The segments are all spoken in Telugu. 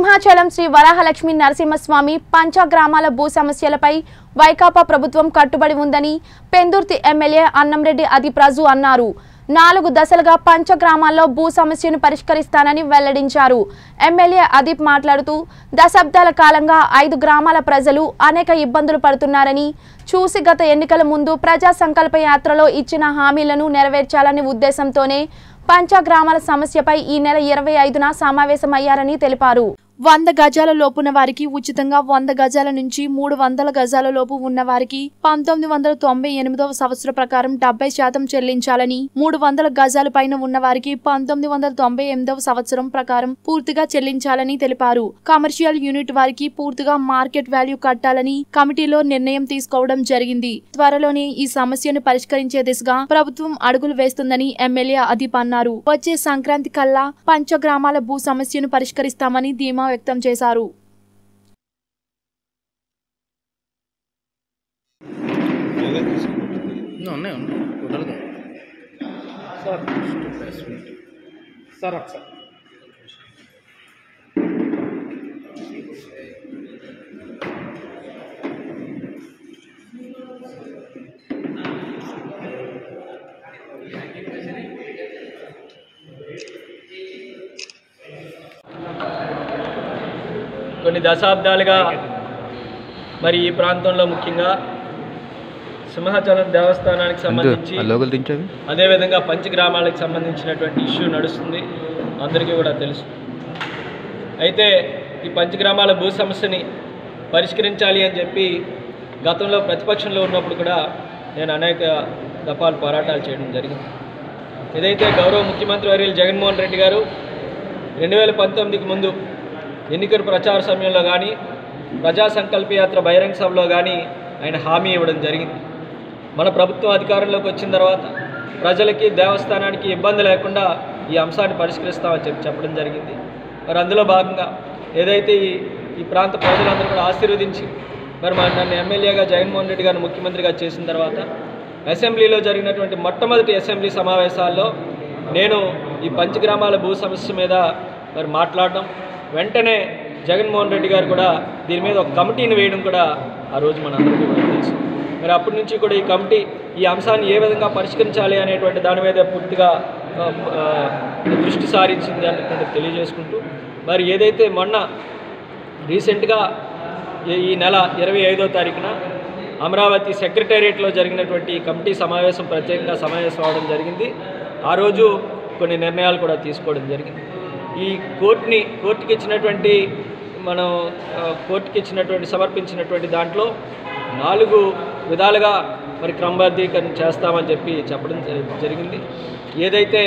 సింహాచలం శ్రీ వరాహలక్ష్మి నరసింహస్వామి పంచగ్రామాల భూ సమస్యలపై వైకాపా ప్రభుత్వం కట్టుబడి ఉందని పెందుర్తి ఎమ్మెల్యే అన్నంరెడ్డి అదిప్రాజు అన్నారు నాలుగు దశలుగా పంచగ్రామాల్లో భూ సమస్యను పరిష్కరిస్తానని వెల్లడించారు ఎమ్మెల్యే అదీప్ మాట్లాడుతూ దశాబ్దాల కాలంగా ఐదు గ్రామాల ప్రజలు అనేక ఇబ్బందులు పడుతున్నారని చూసి గత ఎన్నికల ముందు ప్రజా సంకల్ప యాత్రలో ఇచ్చిన హామీలను నెరవేర్చాలనే ఉద్దేశంతోనే పంచగ్రామాల సమస్యపై ఈ నెల ఇరవై ఐదున సమావేశమయ్యారని తెలిపారు వంద గజాల లోపున్న వారికి ఉచితంగా వంద గజాల నుంచి మూడు వందల గజాల లోపు ఉన్న వారికి పంతొమ్మిది వందల తొంభై ఎనిమిదవ సంవత్సరం ప్రకారం డెబ్బై శాతం చెల్లించాలని మూడు వందల గజాల పైన ఉన్న వారికి పంతొమ్మిది వందల తొంభై ఎనిమిదవ సంవత్సరం ప్రకారం పూర్తిగా చెల్లించాలని తెలిపారు కమర్షియల్ యూనిట్ వారికి పూర్తిగా మార్కెట్ వాల్యూ కట్టాలని కమిటీలో నిర్ణయం తీసుకోవడం జరిగింది త్వరలోనే ఈ సమస్యను పరిష్కరించే దిశగా ప్రభుత్వం అడుగులు వేస్తుందని ఎమ్మెల్యే అదీప్ అన్నారు వచ్చే సంక్రాంతి కల్లా పంచగ్రామాల భూ సమస్యను పరిష్కరిస్తామని ధీమా వ్యక్తం చేశారు ఉన్నాయి ఉన్నాయి కుదరదు సార్ సార్ ఒకసారి కొన్ని దశాబ్దాలుగా మరి ఈ ప్రాంతంలో ముఖ్యంగా సింహాచలం దేవస్థానానికి సంబంధించి లోకల్ దించావి అదేవిధంగా పంచగ్రామాలకు సంబంధించినటువంటి ఇష్యూ నడుస్తుంది అందరికీ కూడా తెలుసు అయితే ఈ పంచగ్రామాల భూ సమస్యని పరిష్కరించాలి అని చెప్పి గతంలో ప్రతిపక్షంలో ఉన్నప్పుడు కూడా నేను అనేక దఫాలు పోరాటాలు చేయడం జరిగింది ఏదైతే గౌరవ ముఖ్యమంత్రి వర్యులు జగన్మోహన్ రెడ్డి గారు రెండు వేల పంతొమ్మిదికి ముందు ఎన్నికల ప్రచార సమయంలో కానీ ప్రజా సంకల్ప యాత్ర బహిరంగ సభలో కానీ ఆయన హామీ ఇవ్వడం జరిగింది మన ప్రభుత్వం అధికారంలోకి వచ్చిన తర్వాత ప్రజలకి దేవస్థానానికి ఇబ్బంది లేకుండా ఈ అంశాన్ని పరిష్కరిస్తామని చెప్పి చెప్పడం జరిగింది మరి అందులో భాగంగా ఏదైతే ఈ ఈ ప్రాంత ప్రజలందరూ కూడా ఆశీర్వదించి మరి మా నన్ను ఎమ్మెల్యేగా జగన్మోహన్ రెడ్డి గారిని ముఖ్యమంత్రిగా చేసిన తర్వాత అసెంబ్లీలో జరిగినటువంటి మొట్టమొదటి అసెంబ్లీ సమావేశాల్లో నేను ఈ పంచగ్రామాల భూ సమస్య మీద మరి మాట్లాడడం వెంటనే జగన్మోహన్ రెడ్డి గారు కూడా దీని మీద ఒక కమిటీని వేయడం కూడా ఆ రోజు మనందరికీ కూడా తెలుసు మరి అప్పటి నుంచి కూడా ఈ కమిటీ ఈ అంశాన్ని ఏ విధంగా పరిష్కరించాలి అనేటువంటి దాని మీద పూర్తిగా ఆ, ఆ, దృష్టి సారించింది అన్నటువంటి తెలియజేసుకుంటూ మరి ఏదైతే మొన్న రీసెంట్గా ఈ- ఈ నెల ఇరవై ఐదో తారీఖున అమరావతి సెక్రటేరియట్లో జరిగినటువంటి కమిటీ సమావేశం ప్రత్యేకంగా సమావేశం అవడం జరిగింది ఆ రోజు కొన్ని నిర్ణయాలు కూడా తీసుకోవడం జరిగింది ఈ కోర్టుని కోర్టుకి ఇచ్చినటువంటి మనం ఆ, కోర్టుకి ఇచ్చినటువంటి సమర్పించినటువంటి దాంట్లో నాలుగు విధాలుగా మరి క్రమబద్ధీకరణ చేస్తామని చెప్పి చెప్పడం జ- జరిగింది ఏదైతే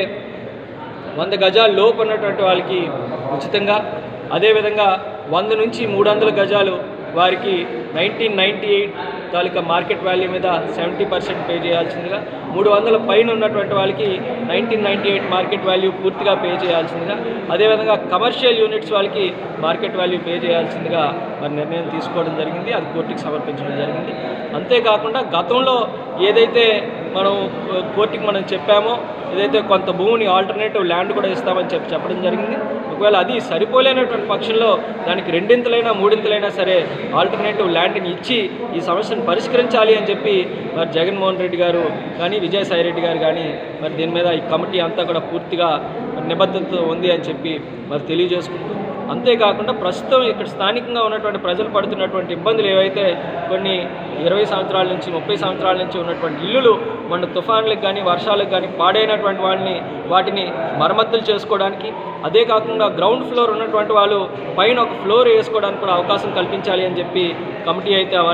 వంద గజాల లోపు ఉన్నటువంటి వాళ్ళకి ఉచితంగా అదేవిధంగా వంద నుంచి మూడు వందల గజాలు వారికి నైన్టీన్ నైంటీ ఎయిట్ తాలూకా మార్కెట్ వాల్యూ మీద సెవెంటీ పర్సెంట్ పే చేయాల్సిందిగా మూడు వందల పైన ఉన్నటువంటి వాళ్ళకి nineteen ninety eight market value పూర్తిగా పే చేయాల్సిందిగా అదేవిధంగా కమర్షియల్ యూనిట్స్ వాళ్ళకి మార్కెట్ వాల్యూ పే చేయాల్సిందిగా మరి నిర్ణయం తీసుకోవడం జరిగింది అది కోర్టుకి సమర్పించడం జరిగింది అంతేకాకుండా గతంలో ఏదైతే మనం ఆ, కోర్టుకి మనం చెప్పామో ఏదైతే కొంత భూమిని ఆల్టర్నేటివ్ ల్యాండ్ కూడా ఇస్తామని చెప్పి చెప్పడం జరిగింది ఒకవేళ అది సరిపోలేనటువంటి పక్షంలో దానికి రెండింతలైనా మూడింతలైనా సరే ఆల్టర్నేటివ్ ల్యాండ్ని ఇచ్చి ఈ సమస్యను పరిష్కరించాలి అని చెప్పి మరి జగన్మోహన్ రెడ్డి గారు కానీ విజయసాయి రెడ్డి గారు కానీ మరి దీని మీద ఈ కమిటీ అంతా కూడా పూర్తిగా నిబద్ధతతో ఉంది అని చెప్పి మరి తెలియజేసుకుంటూ అంతేకాకుండా ప్రస్తుతం ఇక్కడ స్థానికంగా ఉన్నటువంటి ప్రజలు పడుతున్నటువంటి ఇబ్బందులు ఏవైతే కొన్ని ఇరవై సంవత్సరాల నుంచి ముప్పై సంవత్సరాల నుంచి ఉన్నటువంటి ఇల్లులు మన తుఫాన్లకు కానీ వర్షాలకు కానీ పాడైనటువంటి వాళ్ళని వాటిని మరమ్మతులు చేసుకోవడానికి అదే కాకుండా గ్రౌండ్ ఫ్లోర్ ఉన్నటువంటి వాళ్ళు పైన ఒక ఫ్లోర్ వేసుకోవడానికి కూడా అవకాశం కల్పించాలి అని చెప్పి కమిటీ అయితే వాళ్ళు